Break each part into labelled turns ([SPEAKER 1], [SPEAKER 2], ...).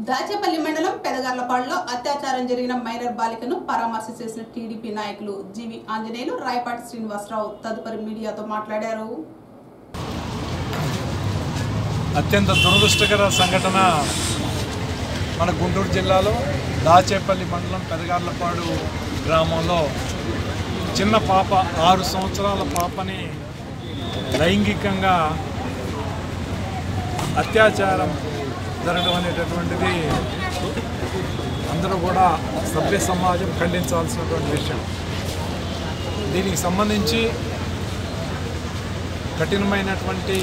[SPEAKER 1] దాచేపల్లి మండలం పెదగార్లపాడులో అత్యాచారం జరిగిన మైనర్ బాలికను పరామర్శ చేసిన టీడీపీ నాయకులు జీవి ఆంజనేయులు రాయపాటి శ్రీనివాసరావు తదుపరి మీడియాతో మాట్లాడారు
[SPEAKER 2] అత్యంత దురదృష్టకర సంఘటన మన గుంటూరు జిల్లాలో దాచేపల్లి మండలం పెదగార్లపాడు గ్రామంలో చిన్న పాప ఆరు సంవత్సరాల పాపని లైంగికంగా అత్యాచారం జరగడం అనేటటువంటిది అందరూ కూడా సభ్య సమాజం ఖండించాల్సినటువంటి విషయం దీనికి సంబంధించి కఠినమైనటువంటి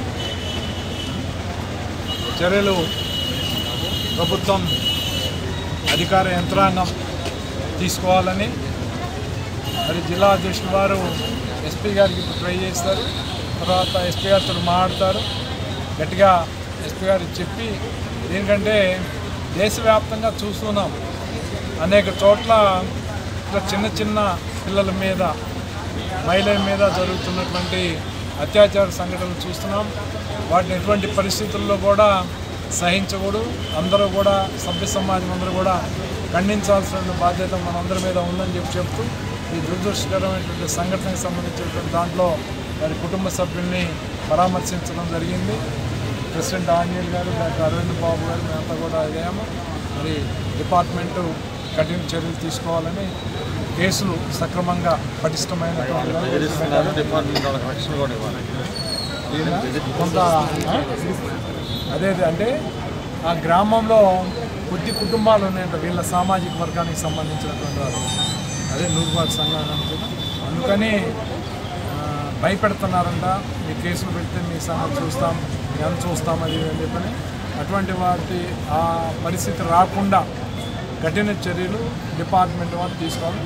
[SPEAKER 2] చర్యలు ప్రభుత్వం అధికార యంత్రాంగం తీసుకోవాలని మరి జిల్లా అధ్యక్షుల వారు ఎస్పీ గారికి ఇప్పుడు ట్రై చేస్తారు తర్వాత ఎస్పీ గారితో మాట్లాడతారు గట్టిగా ఎస్పీ గారికి చెప్పి దీనికంటే దేశవ్యాప్తంగా చూస్తున్నాం అనేక చోట్ల ఇట్లా చిన్న చిన్న పిల్లల మీద మహిళల మీద జరుగుతున్నటువంటి అత్యాచార సంఘటనలు చూస్తున్నాం వాటిని ఎటువంటి పరిస్థితుల్లో కూడా సహించకూడదు అందరూ కూడా సభ్య సమాజం అందరూ కూడా ఖండించాల్సిన బాధ్యత మనందరి మీద ఉందని చెప్పి చెప్తూ ఈ దురదృష్టకరమైనటువంటి సంఘటనకు సంబంధించినటువంటి దాంట్లో వారి కుటుంబ సభ్యుల్ని పరామర్శించడం జరిగింది ప్రెసిడెంట్ ఆంజనేయులు గారు డాక్టర్ అరవింద్ బాబు గారు మేమంతా కూడా అయ్యాము మరి డిపార్ట్మెంటు కఠిన చర్యలు తీసుకోవాలని కేసులు సక్రమంగా పటిష్టమైనటువంటి
[SPEAKER 3] డిపార్ట్మెంట్ వాళ్ళకి రక్షణ కూడా ఇవ్వాలి
[SPEAKER 2] కొంత అదే అదే అంటే ఆ గ్రామంలో కొద్ది కుటుంబాలు ఉన్నాయంట వీళ్ళ సామాజిక వర్గానికి సంబంధించినటువంటి వారు అదే నూరుబాటు సంఘాన్ని కూడా అందుకని ఆ, భయపెడుతున్నారంట మీ కేసులు పెడితే మీ సంగతి చూస్తాం ఎంత చూస్తాం అది ఇది అని చెప్పని అటువంటి వాటి ఆ పరిస్థితి రాకుండా కఠిన చర్యలు డిపార్ట్మెంట్ వారు తీసుకోవాలని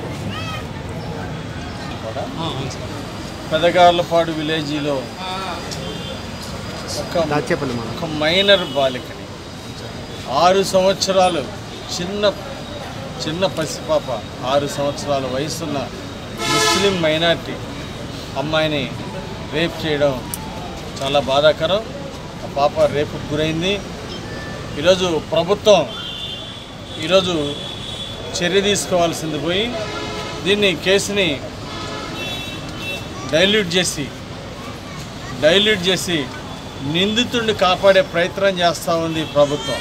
[SPEAKER 3] పెదగార్లపాడు విలేజీలో ఒక
[SPEAKER 4] దాచేపల్లి మనం
[SPEAKER 3] ఒక మైనర్ బాలికని ఆరు సంవత్సరాలు చిన్న చిన్న పసిపాప ఆరు సంవత్సరాల వయసున్న ముస్లిం మైనార్టీ అమ్మాయిని రేప్ చేయడం చాలా బాధాకరం ఆ పాప రేపుకు గురైంది ఈరోజు ప్రభుత్వం ఈరోజు చర్య తీసుకోవాల్సింది పోయి దీన్ని కేసుని డైల్యూట్ చేసి డైల్యూట్ చేసి నిందితుడిని కాపాడే ప్రయత్నం చేస్తూ ఉంది ప్రభుత్వం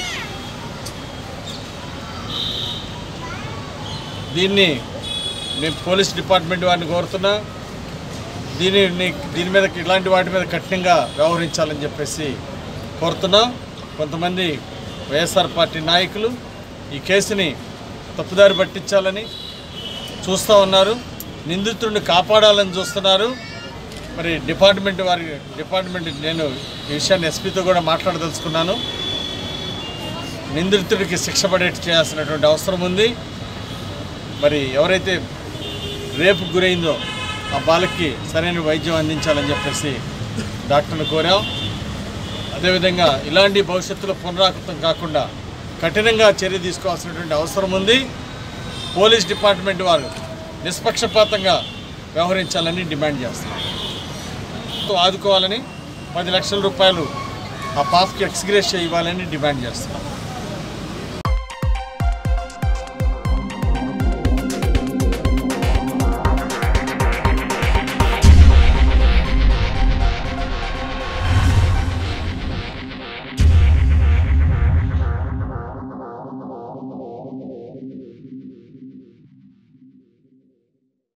[SPEAKER 3] దీన్ని నేను పోలీస్ డిపార్ట్మెంట్ వారిని కోరుతున్నా దీని నీ- దీని మీద ఇలాంటి వాటి మీద కఠినంగా వ్యవహరించాలని చెప్పేసి కోరుతున్నాం కొంతమంది వైఎస్ఆర్ పార్టీ నాయకులు ఈ కేసుని తప్పుదారి పట్టించాలని చూస్తూ ఉన్నారు నిందితుడిని కాపాడాలని చూస్తున్నారు మరి డిపార్ట్మెంట్ వారి డిపార్ట్మెంట్ నేను ఈ విషయాన్ని ఎస్పీతో కూడా మాట్లాడదలుచుకున్నాను నిందితుడికి శిక్ష పడేట్టు చేయాల్సినటువంటి అవసరం ఉంది మరి ఎవరైతే రేపు గురైందో ఆ బాలకి సరైన వైద్యం అందించాలని చెప్పేసి డాక్టర్ని కోరాం అదేవిధంగా ఇలాంటి భవిష్యత్తులో పునరావృతం కాకుండా కఠినంగా చర్య తీసుకోవాల్సినటువంటి అవసరం ఉంది పోలీస్ డిపార్ట్మెంట్ వారు నిష్పక్షపాతంగా వ్యవహరించాలని డిమాండ్ చేస్తున్నారు ఆదుకోవాలని పది లక్షల రూపాయలు ఆ పాపకి ఎక్స్గ్రేస్ ఇవ్వాలని డిమాండ్ చేస్తున్నాం